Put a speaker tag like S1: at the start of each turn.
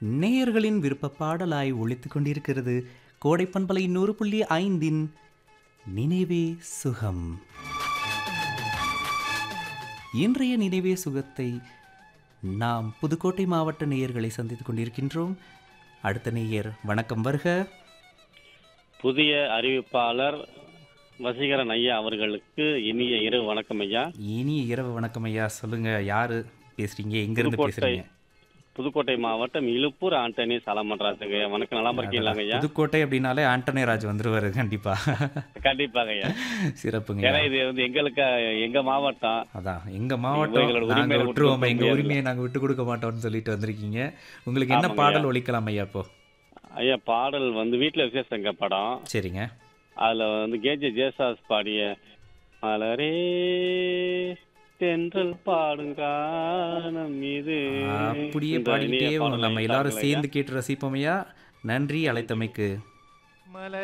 S1: நேயர்களின் விருப்ப பாடலாய் ஒழித்துக் கொண்டிருக்கிறது கோடை பண்பலை நூறு புள்ளி ஐந்தின் நினைவே சுகம் இன்றைய நினைவே சுகத்தை நாம் புதுக்கோட்டை மாவட்ட நேயர்களை சந்தித்துக் கொண்டிருக்கின்றோம் அடுத்த நேயர் வணக்கம் வருக
S2: புதிய அறிவிப்பாளர் வசீகரன் ஐயா அவர்களுக்கு இனிய இரவு வணக்கம் ஐயா
S1: இனிய இரவு வணக்கம் ஐயா சொல்லுங்க யாரு பேசுறீங்க எங்க இருந்து
S2: புதுக்கோட்டை
S1: பேசுறீங்க
S2: புதுக்கோட்டை மாவட்டம் இழுப்பூர் ஆண்டனி சாலமன்றாசுங்க வணக்கம் நல்லா இருக்கீங்களாங்க ஐயா
S1: புதுக்கோட்டை அப்படின்னாலே ஆண்டனி ராஜ் வந்துருவாரு கண்டிப்பா
S2: கண்டிப்பாங்க ஐயா
S1: சிறப்புங்க
S2: ஏன்னா இது வந்து எங்களுக்கு எங்க மாவட்டம்
S1: அதான் எங்க மாவட்டம்
S2: எங்களோட
S1: நாங்க
S2: உரிமையை விட்டு
S1: விட்டுருவோம்
S2: கொடுக்க
S1: எங்க
S2: முடியாதுல்ல.
S1: உரிமையை நாங்க விட்டு கொடுக்க மாட்டோம்னு சொல்லிட்டு வந்திருக்கீங்க உங்களுக்கு என்ன
S2: ஆமாங்க
S1: பாடல் ஒழிக்கலாம் ஐயா இப்போ
S2: ஐயா பாடல் வந்து வீட்டுல விசேஷங்க படம்
S1: சரிங்க
S2: அதுல வந்து கேஜே ஜேசாஸ் பாடிய மலரே தென்றல் பாடுங்கானம் இது
S1: அப்படியே
S2: இந்த
S1: பாடிக்கிட்டே
S2: இனிய பாடலை
S1: நம்ம எல்லாரும்
S2: தாருங்கள் ஐயா.
S1: சேர்ந்து கேட்டு ரசிப்போம் ஐயா நன்றி அழைத்தமைக்கு
S3: மலர்